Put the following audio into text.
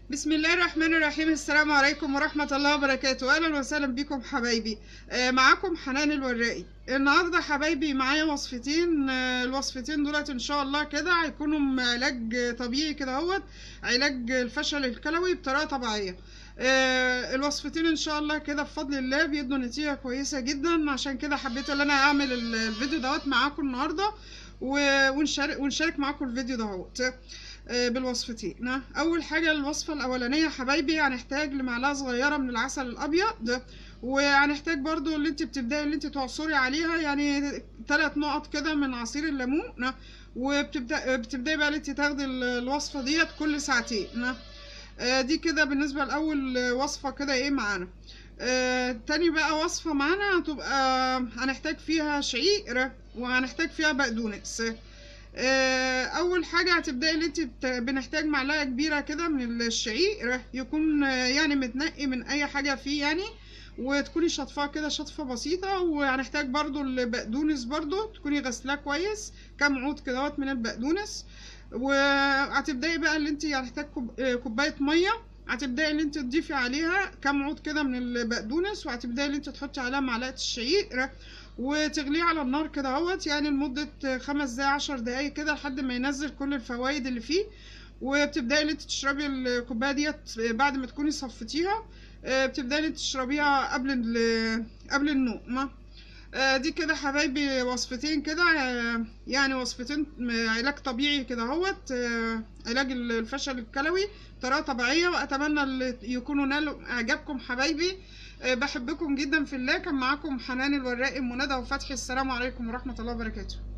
بسم الله الرحمن الرحيم السلام عليكم ورحمة الله وبركاته أهلا وسهلا بكم حبايبي آه، معاكم حنان الورائي النهاردة حبايبي معايا وصفتين آه، الوصفتين دولت إن شاء الله كده هيكونوا علاج طبيعي كده اهوت علاج الفشل الكلوي بطريقة طبيعية آه، الوصفتين إن شاء الله كده بفضل الله بيدوا نتيجة كويسة جدا عشان كده حبيت إن أنا أعمل ال- الفيديو دوت معاكم النهاردة و- ونشارك ونشارك معاكم الفيديو دوت آه، بالوصفتين اول حاجه الوصفه الاولانيه حبايبي هنحتاج لمعلقه صغيره من العسل الابيض وهنحتاج برضو اللي انت بتبداي اللي انت تعصري عليها يعني ثلاث نقط كده من عصير الليمون وبتبدا بتبداي بقى اللي انت تاخدي ال- الوصفه ديت كل ساعتين آه، دي كده بالنسبه لاول وصفه كده ايه معانا آه، تاني بقى وصفة معانا هتبقى هنحتاج فيها شعير وهنحتاج فيها بقدونس آه، اول حاجه هتبداي اللي انت بت- بنحتاج معلقه كبيره كده من الشعير يكون آه، يعني متنقي من اي حاجه فيه يعني وتكوني شطفاه كده شطفه بسيطه وهنحتاج برضو البقدونس برضو تكوني غسلاه كويس كام عود كده من البقدونس وهتبداي بقى اللي انت هنحتاج كوب- آه، كوبايه ميه هتبداي اللي انت تضيفي عليها كام عود كده من البقدونس وهتبداي اللي انت تحطي عليها معلقه الشعير وتغليه على النار كده اهوت يعني لمدة خمس دقايق عشر دقايق كده لحد ما ينزل كل الفوائد اللي فيه وبتبداي ان انت تشربي الكوبايه ديت بعد ما تكوني صفتيها آه، بتبداي ان انت تشربيها قبل ال- قبل النوم آه، دي كده حبايبي وصفتين كده آه، يعني وصفتين آه، علاج طبيعي كده اهوت آه، علاج الفشل الكلوي بطريقه طبيعيه واتمنى اللي يكونوا نالوا اعجابكم حبايبي آه، بحبكم جدا في الله كان معاكم حنان الورائي منى وفتحي السلام عليكم ورحمه الله وبركاته